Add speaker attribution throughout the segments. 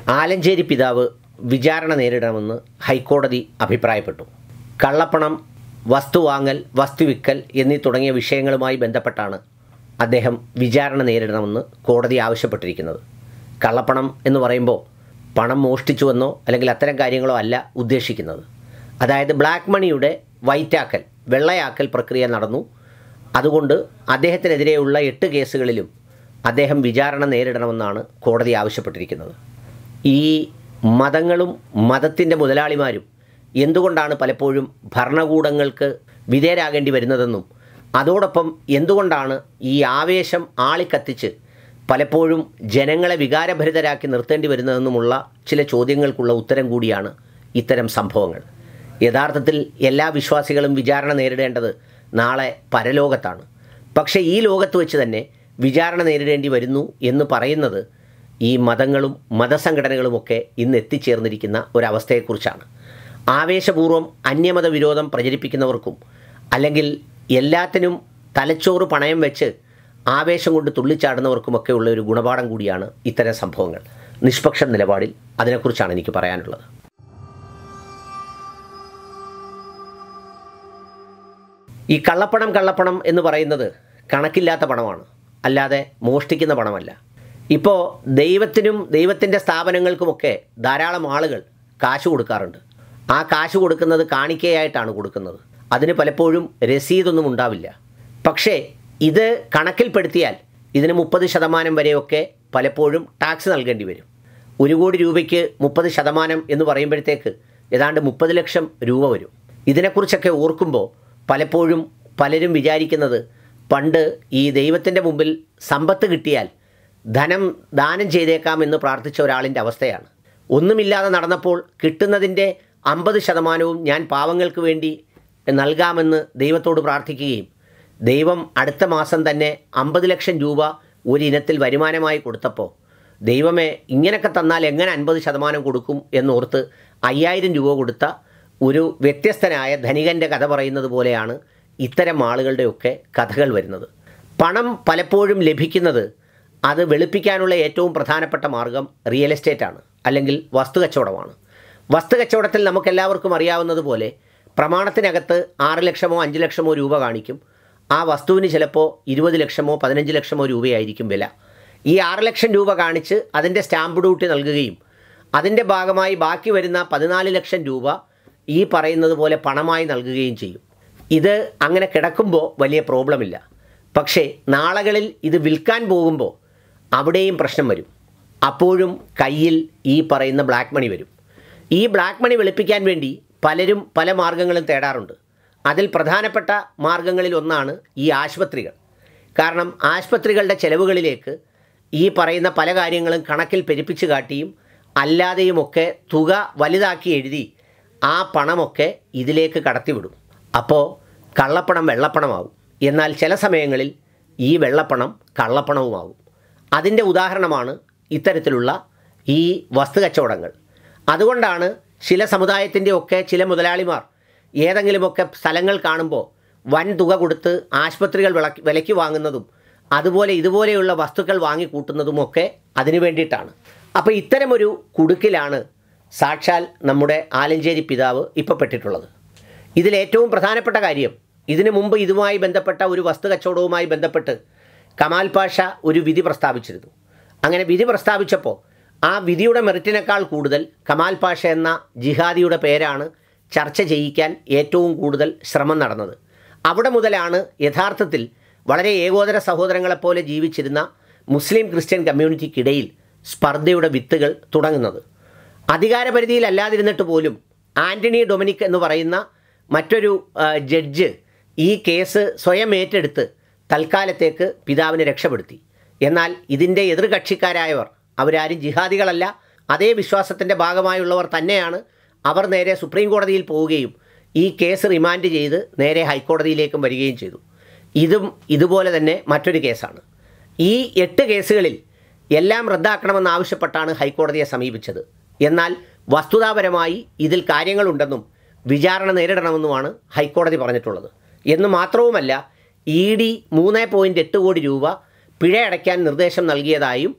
Speaker 1: ആലഞ്ചേരി പിതാവ് വിചാരണ നേരിടണമെന്ന് ഹൈക്കോടതി അഭിപ്രായപ്പെട്ടു കള്ളപ്പണം വസ്തു വാങ്ങൽ വസ്തുവിക്കൽ എന്നീ തുടങ്ങിയ വിഷയങ്ങളുമായി ബന്ധപ്പെട്ടാണ് അദ്ദേഹം വിചാരണ നേരിടണമെന്ന് കോടതി ആവശ്യപ്പെട്ടിരിക്കുന്നത് കള്ളപ്പണം എന്ന് പറയുമ്പോൾ പണം മോഷ്ടിച്ചുവെന്നോ അല്ലെങ്കിൽ അത്തരം കാര്യങ്ങളോ അല്ല ഉദ്ദേശിക്കുന്നത് അതായത് ബ്ലാക്ക് മണിയുടെ വൈറ്റാക്കൽ വെള്ളയാക്കൽ പ്രക്രിയ നടന്നു അതുകൊണ്ട് അദ്ദേഹത്തിനെതിരെയുള്ള എട്ട് കേസുകളിലും അദ്ദേഹം വിചാരണ നേരിടണമെന്നാണ് കോടതി ആവശ്യപ്പെട്ടിരിക്കുന്നത് ഈ മതങ്ങളും മതത്തിൻ്റെ മുതലാളിമാരും എന്തുകൊണ്ടാണ് പലപ്പോഴും ഭരണകൂടങ്ങൾക്ക് വിധേയരാകേണ്ടി വരുന്നതെന്നും അതോടൊപ്പം എന്തുകൊണ്ടാണ് ഈ ആവേശം ആളിക്കത്തിച്ച് പലപ്പോഴും ജനങ്ങളെ വികാരഭരിതരാക്കി നിർത്തേണ്ടി വരുന്നതെന്നുമുള്ള ചില ചോദ്യങ്ങൾക്കുള്ള ഉത്തരം കൂടിയാണ് ഇത്തരം സംഭവങ്ങൾ യഥാർത്ഥത്തിൽ എല്ലാ വിശ്വാസികളും വിചാരണ നേരിടേണ്ടത് നാളെ പരലോകത്താണ് പക്ഷേ ഈ ലോകത്ത് വെച്ച് തന്നെ വിചാരണ നേരിടേണ്ടി വരുന്നു എന്ന് പറയുന്നത് ഈ മതങ്ങളും മതസംഘടനകളുമൊക്കെ ഇന്ന് എത്തിച്ചേർന്നിരിക്കുന്ന ഒരവസ്ഥയെക്കുറിച്ചാണ് ആവേശപൂർവ്വം അന്യമത വിരോധം പ്രചരിപ്പിക്കുന്നവർക്കും അല്ലെങ്കിൽ എല്ലാത്തിനും തലച്ചോറ് പണയം വെച്ച് ആവേശം കൊണ്ട് തുള്ളിച്ചാടുന്നവർക്കുമൊക്കെ ഉള്ള ഒരു ഗുണപാഠം കൂടിയാണ് ഇത്തരം സംഭവങ്ങൾ നിഷ്പക്ഷ നിലപാടിൽ അതിനെക്കുറിച്ചാണ് എനിക്ക് പറയാനുള്ളത് ഈ കള്ളപ്പണം കള്ളപ്പണം എന്ന് പറയുന്നത് കണക്കില്ലാത്ത പണമാണ് അല്ലാതെ മോഷ്ടിക്കുന്ന പണമല്ല ഇപ്പോൾ ദൈവത്തിനും ദൈവത്തിൻ്റെ സ്ഥാപനങ്ങൾക്കുമൊക്കെ ധാരാളം ആളുകൾ കാശ് കൊടുക്കാറുണ്ട് ആ കാശ് കൊടുക്കുന്നത് കാണിക്കയായിട്ടാണ് കൊടുക്കുന്നത് അതിന് പലപ്പോഴും രസീതൊന്നും ഉണ്ടാവില്ല പക്ഷേ ഇത് കണക്കിൽപ്പെടുത്തിയാൽ ഇതിന് മുപ്പത് ശതമാനം വരെയൊക്കെ പലപ്പോഴും ടാക്സ് നൽകേണ്ടി വരും ഒരു കോടി രൂപയ്ക്ക് മുപ്പത് ശതമാനം എന്ന് പറയുമ്പോഴത്തേക്ക് ഏതാണ്ട് മുപ്പത് ലക്ഷം രൂപ വരും ഇതിനെക്കുറിച്ചൊക്കെ ഓർക്കുമ്പോൾ പലപ്പോഴും പലരും വിചാരിക്കുന്നത് പണ്ട് ഈ ദൈവത്തിൻ്റെ മുമ്പിൽ സമ്പത്ത് കിട്ടിയാൽ ധനം ദാനം ചെയ്തേക്കാം എന്ന് പ്രാർത്ഥിച്ച ഒരാളിൻ്റെ അവസ്ഥയാണ് ഒന്നുമില്ലാതെ നടന്നപ്പോൾ കിട്ടുന്നതിൻ്റെ അമ്പത് ശതമാനവും ഞാൻ പാവങ്ങൾക്ക് വേണ്ടി നൽകാമെന്ന് ദൈവത്തോട് പ്രാർത്ഥിക്കുകയും ദൈവം അടുത്ത മാസം തന്നെ അമ്പത് ലക്ഷം രൂപ ഒരു ഇനത്തിൽ വരുമാനമായി കൊടുത്തപ്പോൾ ദൈവമേ ഇങ്ങനെയൊക്കെ തന്നാൽ എങ്ങനെ അൻപത് ശതമാനം കൊടുക്കും എന്നോർത്ത് അയ്യായിരം രൂപ കൊടുത്ത ഒരു വ്യത്യസ്തനായ ധനികൻ്റെ കഥ പറയുന്നത് പോലെയാണ് ഇത്തരം ആളുകളുടെയൊക്കെ കഥകൾ വരുന്നത് പണം പലപ്പോഴും ലഭിക്കുന്നത് അത് വെളുപ്പിക്കാനുള്ള ഏറ്റവും പ്രധാനപ്പെട്ട മാർഗം റിയൽ എസ്റ്റേറ്റാണ് അല്ലെങ്കിൽ വസ്തു കച്ചവടമാണ് വസ്തു കച്ചവടത്തിൽ നമുക്കെല്ലാവർക്കും അറിയാവുന്നതുപോലെ പ്രമാണത്തിനകത്ത് ആറ് ലക്ഷമോ അഞ്ച് ലക്ഷമോ രൂപ കാണിക്കും ആ വസ്തുവിന് ചിലപ്പോൾ ഇരുപത് ലക്ഷമോ പതിനഞ്ച് ലക്ഷമോ രൂപയായിരിക്കും വില ഈ ആറ് ലക്ഷം രൂപ കാണിച്ച് അതിൻ്റെ സ്റ്റാമ്പ് ഡ്യൂട്ടി നൽകുകയും അതിൻ്റെ ഭാഗമായി ബാക്കി വരുന്ന പതിനാല് ലക്ഷം രൂപ ഈ പറയുന്നത് പോലെ പണമായി നൽകുകയും ചെയ്യും ഇത് അങ്ങനെ കിടക്കുമ്പോൾ വലിയ പ്രോബ്ലമില്ല പക്ഷേ നാളകളിൽ ഇത് വിൽക്കാൻ പോകുമ്പോൾ അവിടെയും പ്രശ്നം വരും അപ്പോഴും കയ്യിൽ ഈ പറയുന്ന ബ്ലാക്ക് മണി വരും ഈ ബ്ലാക്ക് മണി വെളുപ്പിക്കാൻ വേണ്ടി പലരും പല മാർഗങ്ങളും തേടാറുണ്ട് അതിൽ പ്രധാനപ്പെട്ട മാർഗങ്ങളിൽ ഒന്നാണ് ഈ ആശുപത്രികൾ കാരണം ആശുപത്രികളുടെ ചെലവുകളിലേക്ക് ഈ പറയുന്ന പല കാര്യങ്ങളും കണക്കിൽ പെരുപ്പിച്ച് കാട്ടിയും അല്ലാതെയുമൊക്കെ തുക വലുതാക്കി എഴുതി ആ പണമൊക്കെ ഇതിലേക്ക് കടത്തിവിടും അപ്പോൾ കള്ളപ്പണം വെള്ളപ്പണമാവും എന്നാൽ ചില സമയങ്ങളിൽ ഈ വെള്ളപ്പണം കള്ളപ്പണവുമാകും അതിൻ്റെ ഉദാഹരണമാണ് ഇത്തരത്തിലുള്ള ഈ വസ്തു കച്ചവടങ്ങൾ അതുകൊണ്ടാണ് ചില സമുദായത്തിൻ്റെ ഒക്കെ ചില മുതലാളിമാർ ഏതെങ്കിലുമൊക്കെ സ്ഥലങ്ങൾ കാണുമ്പോൾ വൻ തുക കൊടുത്ത് ആശുപത്രികൾ വിളക്ക് വിലയ്ക്ക് വാങ്ങുന്നതും അതുപോലെ ഇതുപോലെയുള്ള വസ്തുക്കൾ വാങ്ങിക്കൂട്ടുന്നതുമൊക്കെ അതിനു വേണ്ടിയിട്ടാണ് അപ്പോൾ ഇത്തരമൊരു കുടുക്കിലാണ് സാക്ഷാൽ നമ്മുടെ ആലഞ്ചേരി പിതാവ് ഇപ്പോൾ പെട്ടിട്ടുള്ളത് ഇതിലേറ്റവും പ്രധാനപ്പെട്ട കാര്യം ഇതിനു മുമ്പ് ഇതുമായി ബന്ധപ്പെട്ട ഒരു വസ്തു കച്ചവടവുമായി ബന്ധപ്പെട്ട് കമാൽ പാഷ ഒരു വിധി പ്രസ്താവിച്ചിരുന്നു അങ്ങനെ വിധി പ്രസ്താവിച്ചപ്പോൾ ആ വിധിയുടെ മെറിറ്റിനേക്കാൾ കൂടുതൽ കമാൽ പാഷ എന്ന ജിഹാദിയുടെ പേരാണ് ചർച്ച ചെയ്യിക്കാൻ ഏറ്റവും കൂടുതൽ ശ്രമം നടന്നത് അവിടെ മുതലാണ് യഥാർത്ഥത്തിൽ വളരെ ഏകോദര സഹോദരങ്ങളെപ്പോലെ ജീവിച്ചിരുന്ന മുസ്ലിം ക്രിസ്ത്യൻ കമ്മ്യൂണിറ്റിക്കിടയിൽ സ്പർദ്ധയുടെ വിത്തുകൾ തുടങ്ങുന്നത് അധികാരപരിധിയിലല്ലാതിരുന്നിട്ട് പോലും ആൻ്റണി ഡൊമിനിക് എന്ന് പറയുന്ന മറ്റൊരു ആ, ജഡ്ജ് ഈ കേസ് സ്വയം ഏറ്റെടുത്ത് തൽക്കാലത്തേക്ക് പിതാവിനെ രക്ഷപ്പെടുത്തി എന്നാൽ ഇതിൻ്റെ എതിർകക്ഷിക്കാരായവർ അവരാരും ജിഹാദികളല്ല അതേ വിശ്വാസത്തിൻ്റെ ഭാഗമായുള്ളവർ തന്നെയാണ് അവർ നേരെ സുപ്രീം കോടതിയിൽ പോവുകയും ഈ കേസ് റിമാൻഡ് ചെയ്ത് നേരെ ഹൈക്കോടതിയിലേക്കും വരികയും ചെയ്തു ഇതും ഇതുപോലെ തന്നെ മറ്റൊരു കേസാണ് ഈ എട്ട് കേസുകളിൽ എല്ലാം റദ്ദാക്കണമെന്നാവശ്യപ്പെട്ടാണ് ഹൈക്കോടതിയെ സമീപിച്ചത് എന്നാൽ വസ്തുതാപരമായി ഇതിൽ കാര്യങ്ങളുണ്ടെന്നും വിചാരണ നേരിടണമെന്നുമാണ് ഹൈക്കോടതി പറഞ്ഞിട്ടുള്ളത് എന്ന് മാത്രവുമല്ല ഇ ഡി മൂന്ന് പോയിൻറ്റ് എട്ട് കോടി രൂപ പിഴ അടയ്ക്കാൻ നിർദ്ദേശം നൽകിയതായും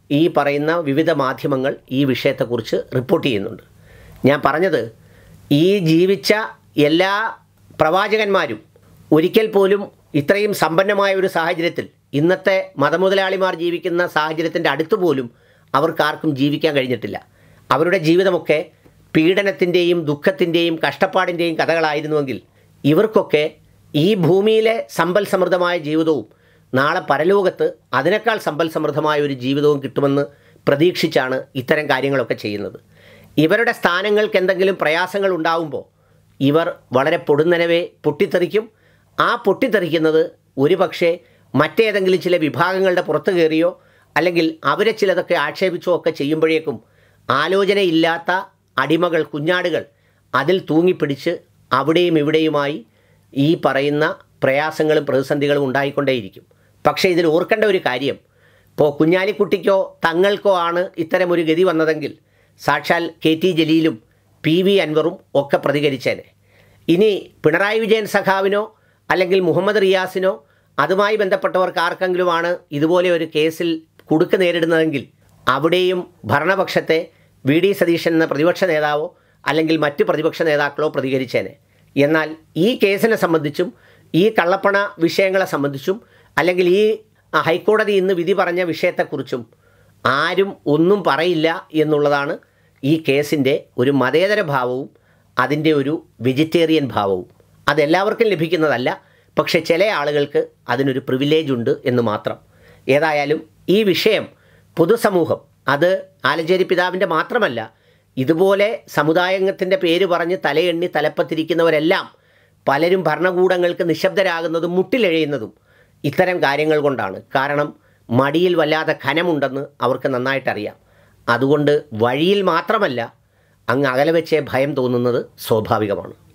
Speaker 1: ഈ പറയുന്ന വിവിധ മാധ്യമങ്ങൾ ഈ വിഷയത്തെക്കുറിച്ച് റിപ്പോർട്ട് ചെയ്യുന്നുണ്ട് ഞാൻ പറഞ്ഞത് ഈ ജീവിച്ച എല്ലാ പ്രവാചകന്മാരും ഒരിക്കൽ പോലും ഇത്രയും സമ്പന്നമായ ഒരു സാഹചര്യത്തിൽ ഇന്നത്തെ മതമുതലാളിമാർ ജീവിക്കുന്ന സാഹചര്യത്തിൻ്റെ അടുത്ത് പോലും അവർക്കാർക്കും ജീവിക്കാൻ കഴിഞ്ഞിട്ടില്ല അവരുടെ ജീവിതമൊക്കെ പീഡനത്തിൻ്റെയും ദുഃഖത്തിൻ്റെയും കഷ്ടപ്പാടിൻ്റെയും കഥകളായിരുന്നുവെങ്കിൽ ഇവർക്കൊക്കെ ഈ ഭൂമിയിലെ സമ്പൽ സമൃദ്ധമായ ജീവിതവും നാളെ പരലോകത്ത് അതിനേക്കാൾ സമ്പൽ സമൃദ്ധമായ ഒരു ജീവിതവും കിട്ടുമെന്ന് പ്രതീക്ഷിച്ചാണ് ഇത്തരം കാര്യങ്ങളൊക്കെ ചെയ്യുന്നത് ഇവരുടെ സ്ഥാനങ്ങൾക്ക് എന്തെങ്കിലും പ്രയാസങ്ങൾ ഉണ്ടാവുമ്പോൾ ഇവർ വളരെ പൊടുന്നനവേ പൊട്ടിത്തെറിക്കും ആ പൊട്ടിത്തെറിക്കുന്നത് ഒരുപക്ഷെ മറ്റേതെങ്കിലും ചില വിഭാഗങ്ങളുടെ പുറത്ത് കയറിയോ അല്ലെങ്കിൽ അവരെ ചിലതൊക്കെ ആക്ഷേപിച്ചോ ഒക്കെ ചെയ്യുമ്പോഴേക്കും ആലോചനയില്ലാത്ത അടിമകൾ കുഞ്ഞാടുകൾ അതിൽ തൂങ്ങിപ്പിടിച്ച് അവിടെയും ഇവിടെയുമായി ഈ പറയുന്ന പ്രയാസങ്ങളും പ്രതിസന്ധികളും ഉണ്ടായിക്കൊണ്ടേയിരിക്കും പക്ഷേ ഇതിൽ ഓർക്കേണ്ട ഒരു കാര്യം ഇപ്പോൾ കുഞ്ഞാലിക്കുട്ടിക്കോ തങ്ങൾക്കോ ആണ് ഇത്തരമൊരു ഗതി വന്നതെങ്കിൽ സാക്ഷാൽ കെ ടി ജലീലും പി വി അൻവറും ഒക്കെ പ്രതികരിച്ചേനെ ഇനി പിണറായി വിജയൻ സഖാവിനോ അല്ലെങ്കിൽ മുഹമ്മദ് റിയാസിനോ അതുമായി ബന്ധപ്പെട്ടവർക്ക് ആർക്കെങ്കിലുമാണ് ഇതുപോലെ ഒരു കേസിൽ കുടുക്ക് നേരിടുന്നതെങ്കിൽ അവിടെയും ഭരണപക്ഷത്തെ വി ഡി സതീശൻ എന്ന പ്രതിപക്ഷ നേതാവോ അല്ലെങ്കിൽ മറ്റ് പ്രതിപക്ഷ നേതാക്കളോ പ്രതികരിച്ചേനെ എന്നാൽ ഈ കേസിനെ സംബന്ധിച്ചും ഈ കള്ളപ്പണ വിഷയങ്ങളെ സംബന്ധിച്ചും അല്ലെങ്കിൽ ഈ ഹൈക്കോടതി ഇന്ന് വിധി പറഞ്ഞ വിഷയത്തെക്കുറിച്ചും ആരും ഒന്നും പറയില്ല എന്നുള്ളതാണ് ഈ കേസിൻ്റെ ഒരു മതേതര ഭാവവും അതിൻ്റെ ഒരു വെജിറ്റേറിയൻ ഭാവവും അതെല്ലാവർക്കും ലഭിക്കുന്നതല്ല പക്ഷേ ചില ആളുകൾക്ക് അതിനൊരു പ്രിവിലേജ് ഉണ്ട് എന്ന് മാത്രം ഏതായാലും ഈ വിഷയം പൊതുസമൂഹം അത് ആലഞ്ചേരി പിതാവിൻ്റെ മാത്രമല്ല ഇതുപോലെ സമുദായത്തിൻ്റെ പേര് പറഞ്ഞ് തലയെണ്ണി തലപ്പത്തിരിക്കുന്നവരെല്ലാം പലരും ഭരണകൂടങ്ങൾക്ക് നിശബ്ദരാകുന്നതും മുട്ടിലെഴയുന്നതും ഇത്തരം കാര്യങ്ങൾ കൊണ്ടാണ് കാരണം മടിയിൽ വല്ലാതെ ഖനമുണ്ടെന്ന് അവർക്ക് നന്നായിട്ടറിയാം അതുകൊണ്ട് വഴിയിൽ മാത്രമല്ല അങ്ങ് അകലെ വെച്ചേ ഭയം തോന്നുന്നത് സ്വാഭാവികമാണ്